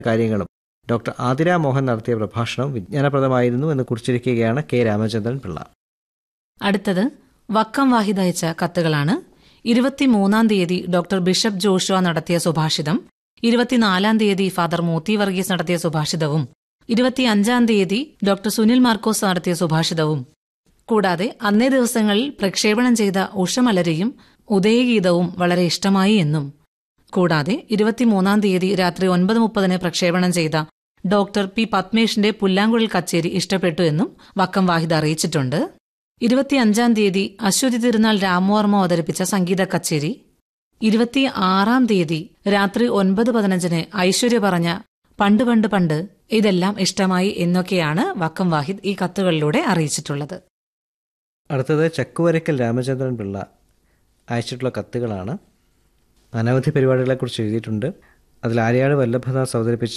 കാര്യങ്ങളും ഡോക്ടർ ആതിര മോഹൻ നടത്തിയ പ്രഭാഷണം വിജ്ഞാനപ്രദമായിരുന്നു എന്ന് കുറിച്ചിരിക്കുകയാണ് കെ രാമചന്ദ്രൻ പിള്ള അടുത്തത് വക്കം വാഹിദ് അയച്ച കത്തുകളാണ് ഇരുപത്തിമൂന്നാം തീയതി ഡോക്ടർ ബിഷപ്പ് ജോഷുവ നടത്തിയ സുഭാഷിതം ഇരുപത്തിനാലാം തീയതി ഫാദർ മോത്തി വർഗീസ് നടത്തിയ സുഭാഷിതവും ഇരുപത്തിയഞ്ചാം തീയതി ഡോക്ടർ സുനിൽ മാർക്കോസ് നടത്തിയ സുഭാഷിതവും കൂടാതെ അന്നേ ദിവസങ്ങളിൽ പ്രക്ഷേപണം ചെയ്ത ഉഷമലരിയും ഉദയഗീതവും വളരെ ഇഷ്ടമായി എന്നും കൂടാതെ ഇരുപത്തിമൂന്നാം തീയതി രാത്രി ഒൻപത് മുപ്പതിന് പ്രക്ഷേപണം ചെയ്ത ഡോക്ടർ പി പത്മേഷിന്റെ പുല്ലാങ്കുഴൽ കച്ചേരി ഇഷ്ടപ്പെട്ടു എന്നും വക്കം വാഹിദ് അറിയിച്ചിട്ടുണ്ട് ഇരുപത്തിയഞ്ചാം തീയതി അശ്വതി തിരുനാൾ രാമവർമ്മ അവതരിപ്പിച്ച സംഗീത കച്ചേരി ഇരുപത്തി ആറാം തീയതി രാത്രി ഒൻപത് പതിനഞ്ചിന് ഐശ്വര്യ പറഞ്ഞ പണ്ട് പണ്ട് പണ്ട് ഇതെല്ലാം ഇഷ്ടമായി എന്നൊക്കെയാണ് വക്കം വാഹിദ് ഈ കത്തുകളിലൂടെ അറിയിച്ചിട്ടുള്ളത് അടുത്തത് ചക്കുവരക്കൽ രാമചന്ദ്രൻ പിള്ള അയച്ചിട്ടുള്ള കത്തുകളാണ് അനവധി പരിപാടികളെക്കുറിച്ച് എഴുതിയിട്ടുണ്ട് അതിൽ ആര്യാട് വല്ലഭദാസ് അവതരിപ്പിച്ച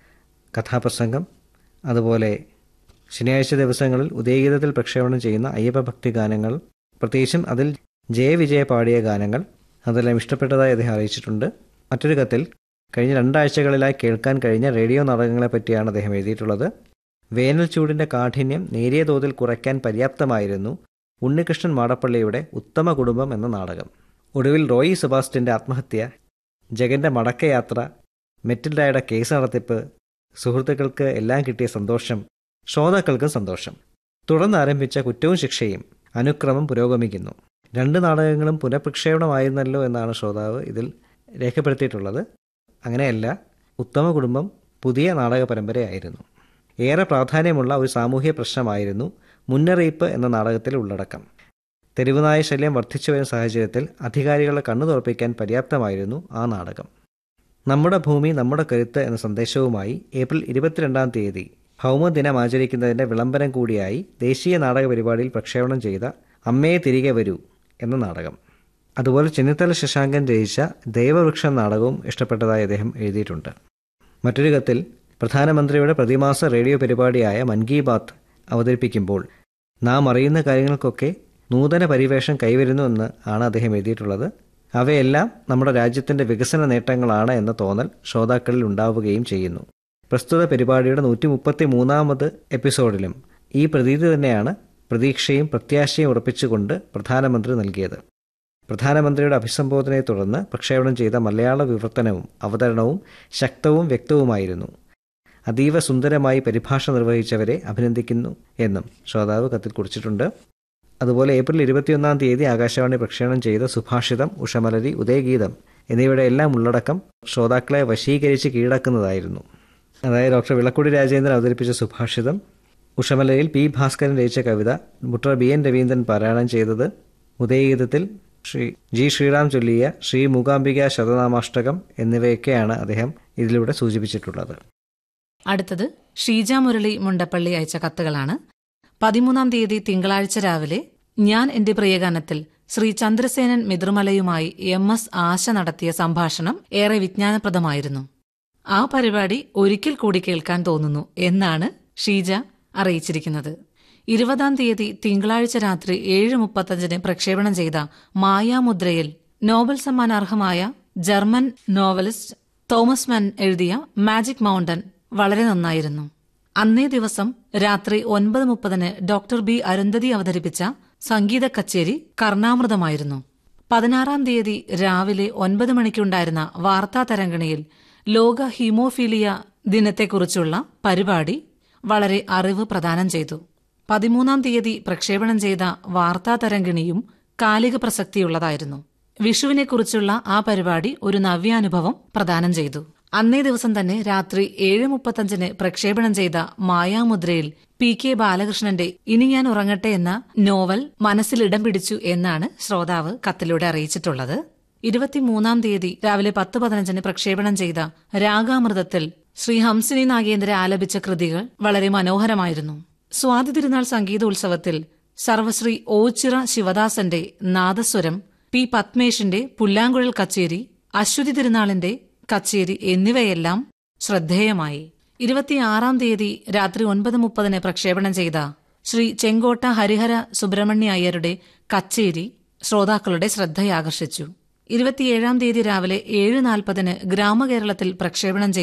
കഥാപ്രസംഗം അതുപോലെ ശനിയാഴ്ച ദിവസങ്ങളിൽ ഉദയഗീതത്തിൽ പ്രക്ഷേപണം ചെയ്യുന്ന അയ്യപ്പ ഭക്തി ഗാനങ്ങൾ പ്രത്യേകിച്ചും അതിൽ ജയവിജയ പാടിയ ഗാനങ്ങൾ അതെല്ലാം ഇഷ്ടപ്പെട്ടതായി അദ്ദേഹം അറിയിച്ചിട്ടുണ്ട് മറ്റൊരു കത്തിൽ കഴിഞ്ഞ രണ്ടാഴ്ചകളിലായി കേൾക്കാൻ കഴിഞ്ഞ റേഡിയോ നാടകങ്ങളെ പറ്റിയാണ് അദ്ദേഹം എഴുതിയിട്ടുള്ളത് വേനൽ ചൂടിൻ്റെ കാഠിന്യം നേരിയ തോതിൽ കുറയ്ക്കാൻ പര്യാപ്തമായിരുന്നു ഉണ്ണികൃഷ്ണൻ മാടപ്പള്ളിയുടെ ഉത്തമ കുടുംബം എന്ന നാടകം ഒടുവിൽ റോയി സെബാസ്റ്റ്യൻ്റെ ആത്മഹത്യ ജഗന്റെ മടക്കയാത്ര മെറ്റിൽഡയുടെ കേസ് നടത്തിപ്പ് സുഹൃത്തുക്കൾക്ക് എല്ലാം കിട്ടിയ സന്തോഷം ശ്രോതാക്കൾക്കും സന്തോഷം തുടർന്ന് ആരംഭിച്ച കുറ്റവും ശിക്ഷയും അനുക്രമം പുരോഗമിക്കുന്നു രണ്ട് നാടകങ്ങളും പുനഃപ്രക്ഷേപണമായിരുന്നല്ലോ എന്നാണ് ശ്രോതാവ് ഇതിൽ രേഖപ്പെടുത്തിയിട്ടുള്ളത് അങ്ങനെയല്ല ഉത്തമ കുടുംബം പുതിയ നാടക പരമ്പരയായിരുന്നു ഏറെ പ്രാധാന്യമുള്ള ഒരു സാമൂഹ്യ പ്രശ്നമായിരുന്നു മുന്നറിയിപ്പ് എന്ന നാടകത്തിലെ ഉള്ളടക്കം തെരുവുനായ ശല്യം വർദ്ധിച്ചു വരുന്ന സാഹചര്യത്തിൽ അധികാരികളെ കണ്ണു തുറപ്പിക്കാൻ പര്യാപ്തമായിരുന്നു ആ നാടകം നമ്മുടെ ഭൂമി നമ്മുടെ കരുത്ത് എന്ന സന്ദേശവുമായി ഏപ്രിൽ ഇരുപത്തിരണ്ടാം തീയതി ഭൗമദിനം ആചരിക്കുന്നതിൻ്റെ വിളംബരം കൂടിയായി ദേശീയ നാടക പരിപാടിയിൽ പ്രക്ഷേപണം ചെയ്ത അമ്മയെ തിരികെ വരൂ എന്ന നാടകം അതുപോലെ ചെന്നിത്തല ശശാങ്കൻ രചിച്ച ദൈവവൃക്ഷം നാടകവും ഇഷ്ടപ്പെട്ടതായി അദ്ദേഹം എഴുതിയിട്ടുണ്ട് മറ്റൊരു കത്തിൽ പ്രധാനമന്ത്രിയുടെ പ്രതിമാസ റേഡിയോ പരിപാടിയായ മൻ കി ബാത്ത് അവതരിപ്പിക്കുമ്പോൾ നാം അറിയുന്ന കാര്യങ്ങൾക്കൊക്കെ നൂതന പരിവേഷം കൈവരുന്നു എന്ന് ആണ് അദ്ദേഹം എഴുതിയിട്ടുള്ളത് അവയെല്ലാം നമ്മുടെ രാജ്യത്തിൻ്റെ വികസന നേട്ടങ്ങളാണ് എന്ന തോന്നൽ ശ്രോതാക്കളിൽ ഉണ്ടാവുകയും ചെയ്യുന്നു പ്രസ്തുത പരിപാടിയുടെ നൂറ്റി മുപ്പത്തി മൂന്നാമത് എപ്പിസോഡിലും ഈ പ്രതീതി തന്നെയാണ് പ്രതീക്ഷയും പ്രത്യാശയും ഉറപ്പിച്ചുകൊണ്ട് പ്രധാനമന്ത്രി നൽകിയത് പ്രധാനമന്ത്രിയുടെ അഭിസംബോധനയെ തുടർന്ന് പ്രക്ഷേപണം ചെയ്ത മലയാള വിവർത്തനവും അവതരണവും ശക്തവും വ്യക്തവുമായിരുന്നു അതീവ സുന്ദരമായി പരിഭാഷ നിർവഹിച്ചവരെ അഭിനന്ദിക്കുന്നു എന്നും ശ്രോതാവ് കത്തിൽ കുറിച്ചിട്ടുണ്ട് അതുപോലെ ഏപ്രിൽ ഇരുപത്തിയൊന്നാം തീയതി ആകാശവാണി പ്രക്ഷേപണം ചെയ്ത സുഭാഷിതം ഉഷമലരി ഉദയഗീതം എന്നിവയുടെ എല്ലാം ഉള്ളടക്കം ശ്രോതാക്കളെ വശീകരിച്ച് കീഴടക്കുന്നതായിരുന്നു അതായത് ഡോക്ടർ വിളക്കുടി രാജേന്ദ്രൻ അവതരിപ്പിച്ച സുഭാഷിതം ഉഷമലരിയിൽ പി ഭാസ്കരൻ രചിച്ച കവിത മുട്ടർ ബി എൻ രവീന്ദ്രൻ പാരായണം ചെയ്തത് ഉദയഗീതത്തിൽ ശ്രീ ജി ശ്രീറാം ചൊല്ലിയ ശ്രീ മൂകാംബിക ശതനാമാഷ്ടകം എന്നിവയൊക്കെയാണ് അദ്ദേഹം ഇതിലൂടെ സൂചിപ്പിച്ചിട്ടുള്ളത് അടുത്തത് ഷീജ മുരളി മുണ്ടപ്പള്ളി അയച്ച കത്തുകളാണ് പതിമൂന്നാം തീയതി തിങ്കളാഴ്ച രാവിലെ ഞാൻ എന്റെ പ്രിയഗാനത്തിൽ ശ്രീ ചന്ദ്രസേനൻ മിതൃമലയുമായി എം എസ് ആശ നടത്തിയ സംഭാഷണം ഏറെ വിജ്ഞാനപ്രദമായിരുന്നു ആ പരിപാടി ഒരിക്കൽ കൂടി കേൾക്കാൻ തോന്നുന്നു എന്നാണ് ഷീജ അറിയിച്ചിരിക്കുന്നത് ഇരുപതാം തീയതി തിങ്കളാഴ്ച രാത്രി ഏഴ് മുപ്പത്തഞ്ചിന് പ്രക്ഷേപണം ചെയ്ത മായാമുദ്രയിൽ നോബൽ സമ്മാനാർഹമായ ജർമ്മൻ നോവലിസ്റ്റ് തോമസ് മൻ എഴുതിയ മാജിക് മൗണ്ടൻ വളരെ നന്നായിരുന്നു അന്നേ ദിവസം രാത്രി ഒൻപത് മുപ്പതിന് ഡോക്ടർ ബി അരുന്ധതി അവതരിപ്പിച്ച സംഗീത കച്ചേരി കർണാമൃതമായിരുന്നു പതിനാറാം തീയതി രാവിലെ ഒൻപത് മണിക്കുണ്ടായിരുന്ന വാർത്താ തരംഗണിയിൽ ലോക ഹീമോഫീലിയ ദിനത്തെക്കുറിച്ചുള്ള പരിപാടി വളരെ അറിവ് പ്രദാനം ചെയ്തു പതിമൂന്നാം തീയതി പ്രക്ഷേപണം ചെയ്ത വാർത്താ തരംഗിണിയും കാലിക പ്രസക്തിയുള്ളതായിരുന്നു വിഷുവിനെക്കുറിച്ചുള്ള ആ പരിപാടി ഒരു നവ്യാനുഭവം പ്രദാനം ചെയ്തു അന്നേ ദിവസം തന്നെ രാത്രി ഏഴ് മുപ്പത്തഞ്ചിന് പ്രക്ഷേപണം ചെയ്ത മായാമുദ്രയിൽ പി കെ ബാലകൃഷ്ണന്റെ ഇനി ഞാൻ ഉറങ്ങട്ടെ എന്ന നോവൽ മനസ്സിൽ ഇടം പിടിച്ചു എന്നാണ് ശ്രോതാവ് കത്തിലൂടെ അറിയിച്ചിട്ടുള്ളത് ഇരുപത്തിമൂന്നാം തീയതി രാവിലെ പത്ത് പതിനഞ്ചിന് പ്രക്ഷേപണം ചെയ്ത രാഗാമൃതത്തിൽ ശ്രീ ഹംസിനി നാഗേന്ദ്ര ആലപിച്ച കൃതികൾ വളരെ മനോഹരമായിരുന്നു സ്വാതി തിരുനാൾ സംഗീതോത്സവത്തിൽ സർവശ്രീ ഓച്ചിറ ശിവദാസന്റെ നാദസ്വരം പി പത്മേഷിന്റെ പുല്ലാങ്കുഴൽ കച്ചേരി അശ്വതി തിരുനാളിന്റെ കച്ചേരി എന്നിവയെല്ലാം ശ്രദ്ധേയമായി ഇരുപത്തിയാറാം തീയതി രാത്രി ഒൻപത് മുപ്പതിന് പ്രക്ഷേപണം ചെയ്ത ശ്രീ ചെങ്കോട്ട ഹരിഹര സുബ്രഹ്മണ്യ അയ്യരുടെ കച്ചേരി ശ്രോതാക്കളുടെ ശ്രദ്ധയാകർഷിച്ചു ഇരുപത്തിയേഴാം തീയതി രാവിലെ ഏഴ് നാൽപ്പതിന് ഗ്രാമകേരളത്തിൽ പ്രക്ഷേപണം ചെയ്ത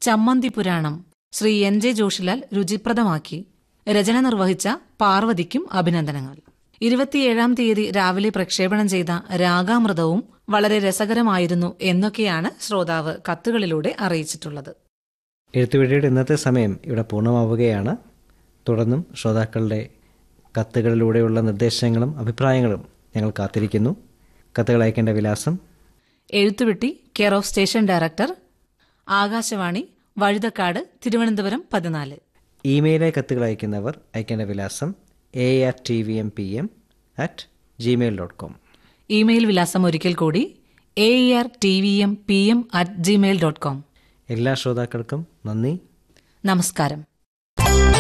ചമ്മന്തി പുരാണം ശ്രീ എൻ ജെ ജോഷിലാൽ രുചിപ്രദമാക്കി രചന നിർവഹിച്ച പാർവതിക്കും അഭിനന്ദനങ്ങൾ ഇരുപത്തിയേഴാം തീയതി രാവിലെ പ്രക്ഷേപണം ചെയ്ത രാഗാമൃതവും വളരെ രസകരമായിരുന്നു എന്നൊക്കെയാണ് ശ്രോതാവ് കത്തുകളിലൂടെ അറിയിച്ചിട്ടുള്ളത് എഴുത്തുവഴിയുടെ ഇന്നത്തെ സമയം ഇവിടെ പൂർണ്ണമാവുകയാണ് തുടർന്നും ശ്രോതാക്കളുടെ കത്തുകളിലൂടെയുള്ള നിർദ്ദേശങ്ങളും അഭിപ്രായങ്ങളും ഞങ്ങൾ കാത്തിരിക്കുന്നു കത്തുകൾ അയക്കേണ്ട വിലാസം എഴുത്തുവിട്ടി care of station director Akashvani Vazhuthacaud Thiruvananthapuram പതിനാല് ഇമെയിലായി കത്തുകൾ അയക്കുന്നവർ അയക്കേണ്ട വിലാസം A R T V M P M at gmail dot com ഇമെയിൽ വിലാസം ഒരിക്കൽ കൂടി A R T V M P M at gmail dot com എല്ലാ ശ്രോതാക്കൾക്കും നന്ദി നമസ്കാരം